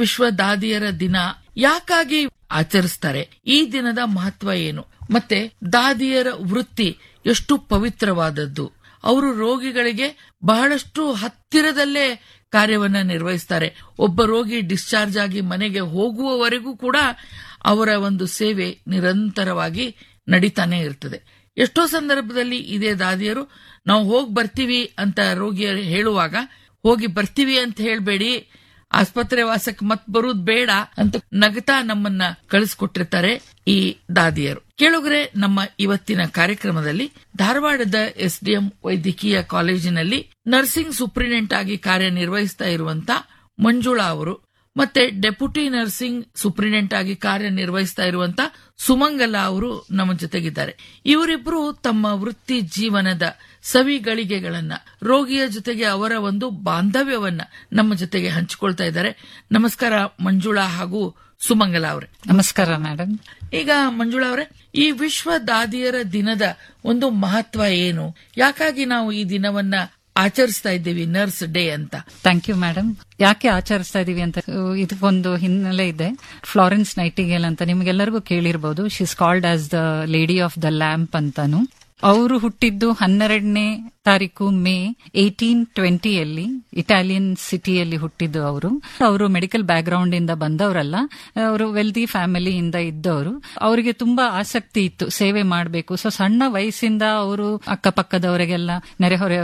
ವಿಶ್ವ ದಾದಿಯರ ದಿನ ಯಾಕಾಗಿ ಆಚರಿಸ್ತಾರೆ ಈ ದಿನದ ಮಹತ್ವ ಏನು ಮತ್ತೆ ದಾದಿಯರ ವೃತ್ತಿ ಎಷ್ಟು ಪವಿತ್ರವಾದದ್ದು ಅವರು ರೋಗಿಗಳಿಗೆ ಬಹಳಷ್ಟು ಹತ್ತಿರದಲ್ಲೇ ಕಾರ್ಯವನ್ನ ನಿರ್ವಹಿಸ್ತಾರೆ ಒಬ್ಬ ರೋಗಿ ಡಿಸ್ಚಾರ್ಜ್ ಆಗಿ ಮನೆಗೆ ಹೋಗುವವರೆಗೂ ಕೂಡ ಅವರ ಒಂದು ಸೇವೆ ನಿರಂತರವಾಗಿ ನಡೀತಾನೆ ಇರ್ತದೆ ಎಷ್ಟೋ ಸಂದರ್ಭದಲ್ಲಿ ಇದೇ ದಾದಿಯರು ನಾವು ಹೋಗಿ ಬರ್ತೀವಿ ಅಂತ ರೋಗಿಯರು ಹೇಳುವಾಗ ಹೋಗಿ ಬರ್ತೀವಿ ಅಂತ ಹೇಳ್ಬೇಡಿ ಆಸ್ಪತ್ರೆ ವಾಸಕ್ಕೆ ಮತ್ ಬರುವುದು ಬೇಡ ಅಂತ ನಗತಾ ನಮ್ಮನ್ನ ಕಳಿಸ್ಕೊಟ್ಟಿರ್ತಾರೆ ಈ ದಾದಿಯರು ಕೇಳುಗರೆ ನಮ್ಮ ಇವತ್ತಿನ ಕಾರ್ಯಕ್ರಮದಲ್ಲಿ ಧಾರವಾಡದ ಎಸ್ಡಿಎಂ ವೈದ್ಯಕೀಯ ಕಾಲೇಜಿನಲ್ಲಿ ನರ್ಸಿಂಗ್ ಸೂಪ್ರಿನೆಂಟ್ ಆಗಿ ಕಾರ್ಯನಿರ್ವಹಿಸ್ತಾ ಇರುವಂತ ಮಂಜುಳಾ ಅವರು ಮತ್ತೆ ಡೆಪ್ಯೂಟಿ ನರ್ಸಿಂಗ್ ಸೂಪ್ರಿನೆಂಟ್ ಆಗಿ ಕಾರ್ಯನಿರ್ವಹಿಸ್ತಾ ಇರುವಂತ ಸುಮಂಗಲ ಅವರು ನಮ್ಮ ಜೊತೆಗಿದ್ದಾರೆ ಇವರಿಬ್ರು ತಮ್ಮ ವೃತ್ತಿ ಜೀವನದ ಸವಿಗಳಿಗೆಗಳನ್ನ ರೋಗಿಯ ಜೊತೆಗೆ ಅವರ ಒಂದು ಬಾಂಧವ್ಯವನ್ನ ನಮ್ಮ ಜೊತೆಗೆ ಹಂಚಿಕೊಳ್ತಾ ಇದ್ದಾರೆ ನಮಸ್ಕಾರ ಮಂಜುಳಾ ಹಾಗೂ ಸುಮಂಗಲ ಅವರೇ ನಮಸ್ಕಾರ ಮೇಡಮ್ ಈಗ ಮಂಜುಳಾ ಅವರೇ ಈ ವಿಶ್ವ ದಾದಿಯರ ದಿನದ ಒಂದು ಮಹತ್ವ ಏನು ಯಾಕಾಗಿ ನಾವು ಈ ದಿನವನ್ನ ಆಚರಿಸ್ತಾ ಇದ್ದೀವಿ ನರ್ಸ್ ಡೇ ಅಂತ ಥ್ಯಾಂಕ್ ಯು ಮೇಡಮ್ ಯಾಕೆ ಆಚರಿಸ್ತಾ ಇದೀವಿ ಅಂತ ಇದಕ್ಕೊಂದು ಹಿನ್ನೆಲೆ ಇದೆ ಫ್ಲಾರೆನ್ಸ್ ನೈಟಿಗೇಲ್ ಅಂತ ನಿಮ್ಗೆಲ್ಲರಿಗೂ ಕೇಳಿರ್ಬೋದು she's called as the lady of the lamp ಅಂತಾನು ಅವರು ಹುಟ್ಟಿದ್ದು ಹನ್ನೆರಡನೇ ತಾರೀಕು ಮೇ ಏಟೀನ್ ಟ್ವೆಂಟಿಯಲ್ಲಿ ಇಟಾಲಿಯನ್ ಸಿಟಿಯಲ್ಲಿ ಹುಟ್ಟಿದ್ದು ಅವರು ಅವರು ಮೆಡಿಕಲ್ ಬ್ಯಾಕ್ ಗ್ರೌಂಡ್ ಇಂದ ಬಂದವರಲ್ಲ ಅವರು ವೆಲ್ದಿ ಫ್ಯಾಮಿಲಿಯಿಂದ ಇದ್ದವರು ಅವರಿಗೆ ತುಂಬಾ ಆಸಕ್ತಿ ಇತ್ತು ಸೇವೆ ಮಾಡಬೇಕು ಸೊ ಸಣ್ಣ ವಯಸ್ಸಿಂದ ಅವರು ಅಕ್ಕಪಕ್ಕದವರಿಗೆಲ್ಲ ನೆರೆಹೊರೆ